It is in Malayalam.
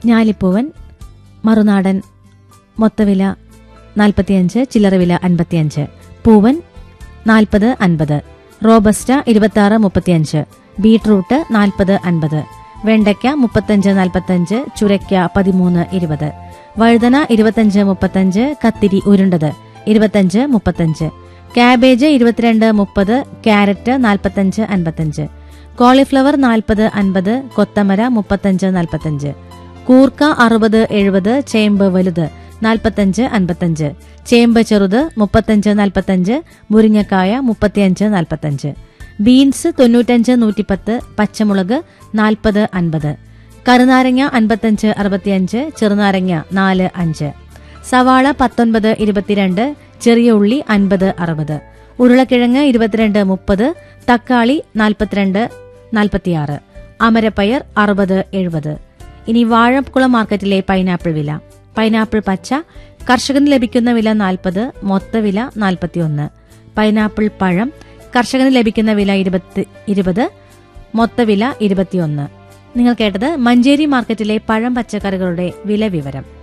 ഞാലിപ്പൂവൻ മറുനാടൻ മൊത്തവില നാൽപ്പത്തിയഞ്ച് ചില്ലറ വില അൻപത്തിയഞ്ച് പൂവൻ നാൽപ്പത് അൻപത് റോബസ്റ്റ ഇരുപത്തി മുപ്പത്തിയഞ്ച് ബീട്രൂട്ട് നാൽപ്പത് അൻപത് വെണ്ടയ്ക്ക മുപ്പത്തഞ്ച് നാൽപ്പത്തഞ്ച് ചുരയ്ക്ക പതിമൂന്ന് ഇരുപത് വഴുതന ഇരുപത്തഞ്ച് മുപ്പത്തഞ്ച് കത്തിരി ഉരുണ്ടത് ഇരുപത്തഞ്ച് മുപ്പത്തഞ്ച് കാബേജ് ഇരുപത്തിരണ്ട് മുപ്പത് ക്യാരറ്റ് നാൽപ്പത്തഞ്ച് അൻപത്തഞ്ച് കോളിഫ്ലവർ നാൽപ്പത് അൻപത് കൊത്തമര മുപ്പത്തഞ്ച് നാൽപ്പത്തഞ്ച് കൂർക്ക അറുപത് എഴുപത് ചേമ്പ് വലുത് നാൽപ്പത്തഞ്ച് അൻപത്തഞ്ച് ചേമ്പ് ചെറുത് മുപ്പത്തഞ്ച് നാൽപ്പത്തഞ്ച് മുരിങ്ങക്കായ മുപ്പത്തിയഞ്ച് നാൽപ്പത്തഞ്ച് ബീൻസ് തൊണ്ണൂറ്റഞ്ച് നൂറ്റിപ്പത്ത് പച്ചമുളക് നാൽപ്പത് അൻപത് കറുനാരങ്ങ അൻപത്തഞ്ച് അറുപത്തിയഞ്ച് ചെറുനാരങ്ങ നാല് അഞ്ച് സവാള പത്തൊൻപത് ഇരുപത്തിരണ്ട് ചെറിയ ഉള്ളി അൻപത് അറുപത് ഉരുളക്കിഴങ്ങ് ഇരുപത്തിരണ്ട് മുപ്പത് തക്കാളി നാൽപ്പത്തിരണ്ട് നാൽപ്പത്തിയാറ് അമരപ്പയർ അറുപത് എഴുപത് ഇനി വാഴക്കുളം മാർക്കറ്റിലെ പൈനാപ്പിൾ വില പൈനാപ്പിൾ പച്ച കർഷകന് ലഭിക്കുന്ന വില നാൽപ്പത് മൊത്തവില നാൽപ്പത്തിയൊന്ന് പൈനാപ്പിൾ പഴം കർഷകന് ലഭിക്കുന്ന വില ഇരുപത്തി ഇരുപത് മൊത്തവില ഇരുപത്തിയൊന്ന് നിങ്ങൾ കേട്ടത് മഞ്ചേരി മാർക്കറ്റിലെ പഴം പച്ചക്കറികളുടെ വില വിവരം